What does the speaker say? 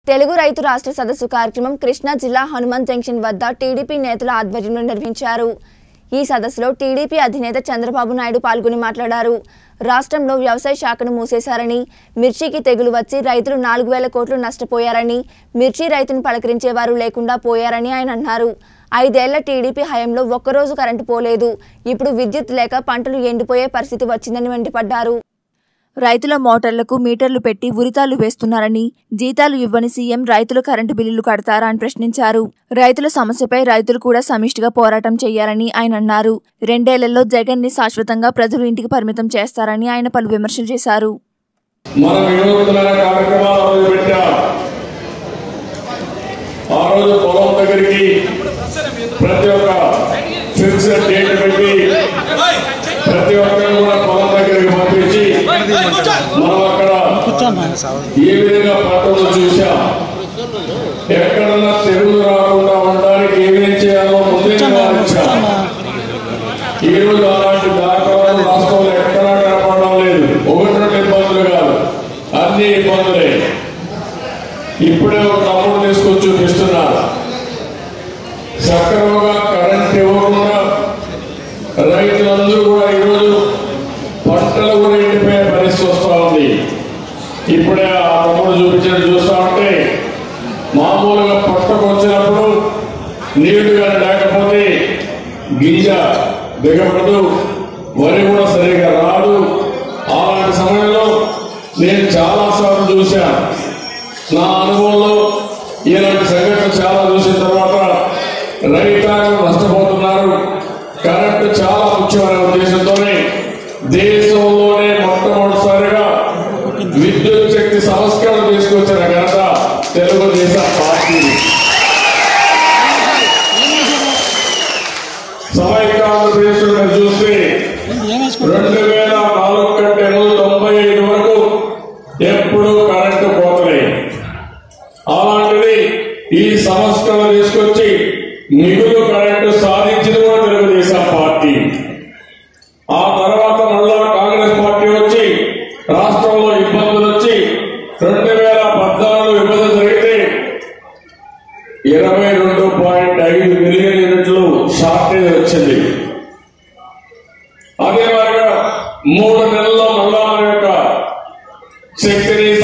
తెలుగు రైతు రాష్ట్ర సదస్సు కార్యక్రమం కృష్ణా జిల్లా హనుమాన్ జంక్షన్ వద్ద టీడీపీ నేతల ఆధ్వర్యంలో నిర్వహించారు ఈ సదస్సులో టీడీపీ అధినేత చంద్రబాబు నాయుడు పాల్గొని మాట్లాడారు రాష్ట్రంలో వ్యవసాయ శాఖను మూసేశారని మిర్చికి తెగులు వచ్చి రైతులు నాలుగు వేల కోట్లు నష్టపోయారని మిర్చి రైతును పలకరించేవారు లేకుండా పోయారని ఆయన అన్నారు ఐదేళ్ల టీడీపీ హయాంలో ఒక్కరోజు కరెంటు పోలేదు ఇప్పుడు విద్యుత్ లేక పంటలు ఎండిపోయే పరిస్థితి వచ్చిందని మండిపడ్డారు రైతుల మోటార్లకు మీటర్లు పెట్టి ఉరితాలు వేస్తున్నారని జీతాలు ఇవ్వని సీఎం రైతులు కరెంటు బిల్లులు కడతారా అని ప్రశ్నించారు రైతుల సమస్యపై రైతులు కూడా సమిష్టిగా పోరాటం చేయాలని ఆయన అన్నారు రెండేళ్లలో జగన్ ని శాశ్వతంగా ప్రజలు ఇంటికి పరిమితం చేస్తారని ఆయన పలు విమర్శలు చేశారు మనం వినూత్నమైన కార్యక్రమాలు మొదలు పెట్టాం ఆ రోజు పొలం దగ్గరికి ప్రతి ఒక్క ఫిక్స్డ్ డేట్ పెట్టి ప్రతి ఒక్కరిని కూడా పొలం దగ్గరికి పంపించి మనం అక్కడ ఏ విధంగా పంటలు చూసాం ఎక్కడన్నా తెగులు రాకుండా ఉండడానికి ఏమేం చేయాలో ముందే వివరించాం ఈ రోజు అలాంటి దాఖలాలు రాష్ట్రంలో ఎక్కడా కనపడడం లేదు ఒకటి రెండు ఇబ్బందులు కాదు అన్ని ఇబ్బందులే ఇప్పుడే ఒక తమ్ముడు తీసుకొచ్చి చూపిస్తున్నారు సక్రమంగా కరెంట్ ఇవ్వకుండా రైతులందరూ కూడా ఈరోజు పంటలు కూడా ఎండిపోయే పరిస్థితి వస్తూ ఉంది ఇప్పుడే ఆ తమ్ముడు చూపించిన చూస్తా ఉంటే మామూలుగా పట్టకు వచ్చినప్పుడు నీళ్లు కానీ లేకపోతే గింజ దిగబడదు వరి కూడా సరిగా రాదు అలాంటి సమయంలో నేను చాలా సార్లు చూశాను నా అనుభవంలో ఇలాంటి సంఘటన చాలా చూసిన తర్వాత రైతాంగం నష్టపోతున్నారు కరెంటు చాలా ముఖ్యమైన ఉద్దేశంతోనే దేశంలోనే మొట్టమొదటిసారిగా విద్యుత్ శక్తి సంస్కరణ తీసుకొచ్చిన ఘనత తెలుగుదేశం పార్టీ సమైక్య ఆంధ్రప్రదేశ్ లో మీరు చూస్తే రెండు వేల నాలుగు కంటే ముందు తొంభై ఐదు వరకు ఎప్పుడు కరెంటు పోతలే అలాంటిది ఈ సంస్కరణ తీసుకొచ్చి మిగులు కరెంటు సాధించింది కూడా తెలుగుదేశం పార్టీ ఆ తర్వాత మళ్ళా కాంగ్రెస్ పార్టీ వచ్చి రాష్ట్రంలో ఇబ్బందులు వచ్చి రెండు వేల పద్నాలుగు విభజన జరిగితే ఇరవై రెండు పాయింట్ ఐదు మిలియన్ యూనిట్లు షార్టేజ్ వచ్చింది అదే మాదిరిగా మూడు నెలల్లో మళ్ళా మన యొక్క శక్తిని